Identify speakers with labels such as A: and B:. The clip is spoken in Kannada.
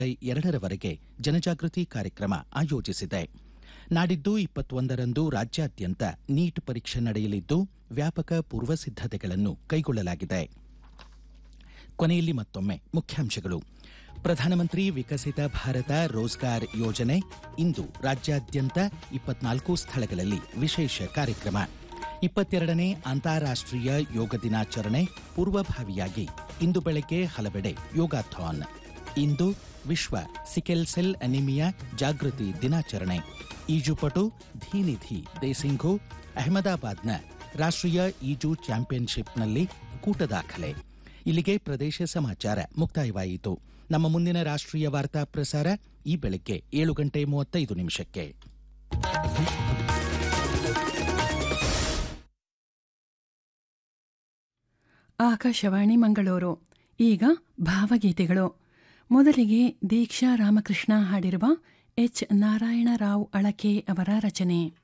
A: ಎರಡರವರೆಗೆ ಜನಜಾಗೃತಿ ಕಾರ್ಯಕ್ರಮ ಆಯೋಜಿಸಿದೆ ನಾಡಿದ್ದು ಇಪ್ಪತ್ತೊಂದರಂದು ರಾಜ್ಯಾದ್ಯಂತ ನೀಟ್ ಪರೀಕ್ಷೆ ನಡೆಯಲಿದ್ದು ವ್ಯಾಪಕ ಪೂರ್ವ ಸಿದ್ಧತೆಗಳನ್ನು ಕೈಗೊಳ್ಳಲಾಗಿದೆ ಕೊನೆಯಲ್ಲಿ ಮತ್ತೊಮ್ಮೆ ಮುಖ್ಯಾಂಶಗಳು ಪ್ರಧಾನಮಂತ್ರಿ ವಿಕಸಿತ ಭಾರತ ರೋಜ್ಗಾರ್ ಯೋಜನೆ ಇಂದು ರಾಜ್ಯಾದ್ಯಂತ ಇಪ್ಪತ್ನಾಲ್ಕು ಸ್ಥಳಗಳಲ್ಲಿ ವಿಶೇಷ ಕಾರ್ಯಕ್ರಮ ಇಪ್ಪತ್ತೆರಡನೇ ಅಂತಾರಾಷ್ಟ್ರೀಯ ಯೋಗ ದಿನಾಚರಣೆ ಪೂರ್ವಭಾವಿಯಾಗಿ ಇಂದು ಬೆಳಗ್ಗೆ ಹಲವೆಡೆ ಯೋಗಾಥಾನ್ ಇಂದು ವಿಶ್ವ ಸಿಕೆಲ್ ಸೆಲ್ ಅನಿಮಿಯಾ ಜಾಗೃತಿ ದಿನಾಚರಣೆ ಈಜುಪಟು ಧೀನಿಧಿ ದೇಸಿಂಘು ಅಹಮದಾಬಾದ್ನ ರಾಷ್ಟ್ರೀಯ ಈಜು ಚಾಂಪಿಯನ್ಶಿಪ್ನಲ್ಲಿ ಕೂಟ ದಾಖಲೆ ಇಲ್ಲಿಗೆ ಪ್ರದೇಶ ಸಮಾಚಾರ ಮುಕ್ತಾಯವಾಯಿತು ನಮ್ಮ ಮುಂದಿನ ರಾಷ್ಟ್ರೀಯ ವಾರ್ತಾ ಪ್ರಸಾರ ಈ ಬೆಳಗ್ಗೆ ಏಳು ಗಂಟೆ ಮೂವತ್ತೈದು ನಿಮಿಷಕ್ಕೆ
B: ಆಕಾಶವಾಣಿ ಮಂಗಳೂರು ಈಗ ಭಾವಗೀತೆಗಳು ಮೊದಲಿಗೆ ದೀಕ್ಷಾ ರಾಮಕೃಷ್ಣ ಹಾಡಿರುವ ಎಚ್ ನಾರಾಯಣರಾವ್ ಅಳಕೆ ಅವರ ರಚನೆ